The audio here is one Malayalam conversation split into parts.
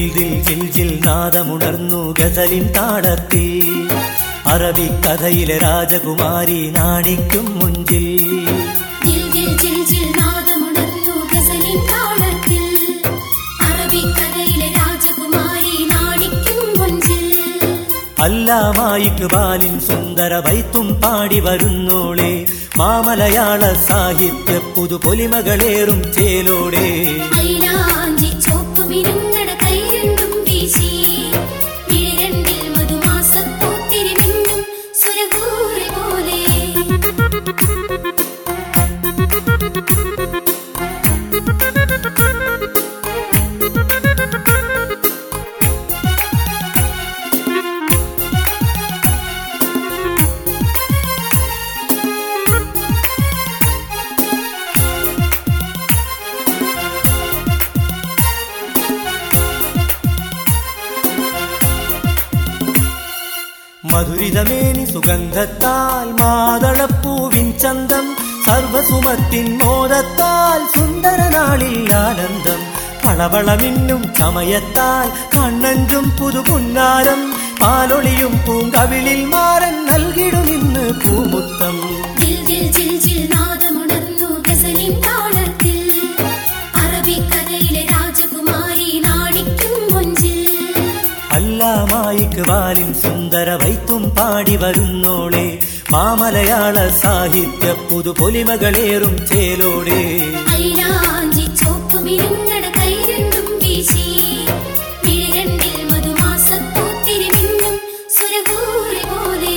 ദിൽ ജിൽ ജിൽ നാദമുണർന്നു ഗസലിൻ താളത്തിൽ അറബിക്കഥയിലെ രാജകുമാരി നാണിക്കും മുഞ്ചിൽ ജിൽ ജിൽ ജിൽ ജിൽ നാദമുണർന്നു ഗസലിൻ താളത്തിൽ അറബിക്കഥയിലെ രാജകുമാരി നാണിക്കും മുഞ്ചിൽ അല്ലാമായിക്ക് ബാലിൻ സുന്ദര വൈത്തും പാടി വരുന്നോളെ മാമലയാള സാഹിത്യ പുതുപൊലിമകളേറും ചേലോടെ മൈലാഞ്ചി ചോപ്പ് മിനുങ്ങട കൈരണ്ടും വീശി മിഴിരണ്ടിൽ മധുമാസപ്പൂത്തിരി മിന്നും സുരഭൂരി പോലെ മധുരിതമേനി സുഗന്ധത്താൽ മാതളപ്പൂവിൻ ചന്തം സർവസുമത്തിൻ മോദത്താൽ സുന്ദരനാളിൽ ആനന്ദം പളവളമിന്നും ചമയത്താൽ കണ്ണഞ്ചും പുതുപുന്നാരം പാലൊളിയും പൂങ്കവിളിൽ മാറൻ നൽകിടുമിന്ന് പൂമുത്തം ജിൽ ജിൽ ജിൽ ജിൽ നാദമുണർന്നു ഗസലിൻ താളത്തിൽ അറബിക്കഥയിലെ രാജകുമാരി നാണിക്കും മുഞ്ചിൽ അല്ലാമായിക്ക് വാലിൻ സുന്ദര വൈത്തും പാടി വരുന്നോളെ മാമലയാള സാഹിത്യ പുതുപൊലിമകളേറും ചേലോടെ മൈലാഞ്ചി ചോപ്പ് മിനുങ്ങട കൈരണ്ടും വീശി മിഴിരണ്ടിൽ മധുമാസപ്പൂത്തിരി മിന്നും സുരഭൂരി പോലെ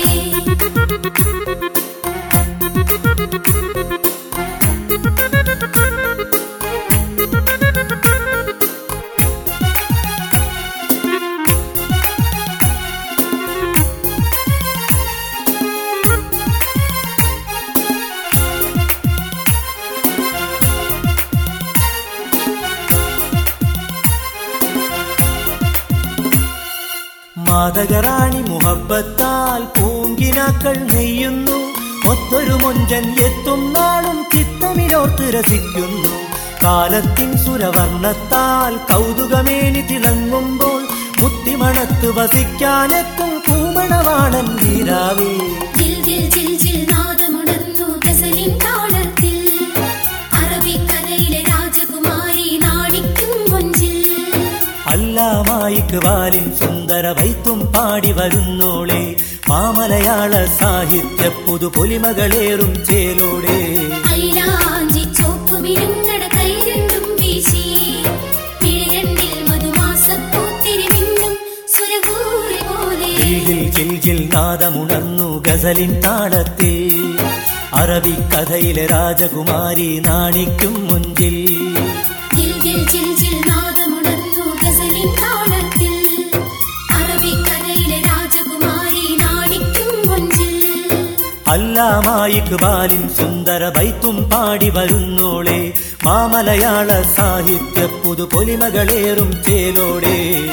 മാതകറാണി മുഹബത്താൽ പൂങ്കിനാക്കൾ നെയ്യുന്നു ഒത്തൊരു മൊഞ്ചൻ എത്തും നാളും ചിത്തമിലോർത്ത് രസിക്കുന്നു കാലത്തിൻ സുരവർണ്ണത്താൽ കൗതുകമേനി തിളങ്ങുമ്പോൾ മുത്തിമണത്ത് വസിക്കാനെത്തും പൂമണവാണൻ വീരാവേ ജിൽ ജിൽ ജിൽ ജിൽ നാദമുണർന്നു ഗസലിൻ താളത്തിൽ അറബിക്കഥയിലെ രാജകുമാരി നാണിക്കും മുഞ്ചിൽ അല്ലാമായിക്ക് വാലിൻ സുന്ദര വൈത്തും പാടി വരുന്നോളെ മാമലയാള സാഹിത്യ പുതുപൊലിമകളേറും ചേലോടെ മൈലാഞ്ചി ചോപ്പ് മിനുങ്ങട കൈരണ്ടും വീശി മിഴിരണ്ടിൽ മധുമാസപ്പൂത്തിരി മിന്നും സുരഭൂരി പോലെ ജിൽ ജിൽ ജിൽ നാദമുണർന്നു ഗസലിൻ താളത്തിൽ അറബിക്കഥയിലെ രാജകുമാരി നാണിക്കും മുഞ്ചിൽ ജിൽ ജിൽ ജിൽ ജിൽ നാദമുണർന്നു ഗസലിൻ താളത്തിൽ അറബിക്കഥയിലെ രാജകുമാരി നാണിക്കും മുഞ്ചിൽ അല്ലാമായിക്ക് ബാലിൻ സുന്ദര വൈത്തും പാടി വരുന്നോളെ മാമലയാള സാഹിത്യ പുതുപൊലിമകളേറും ചേലോടെ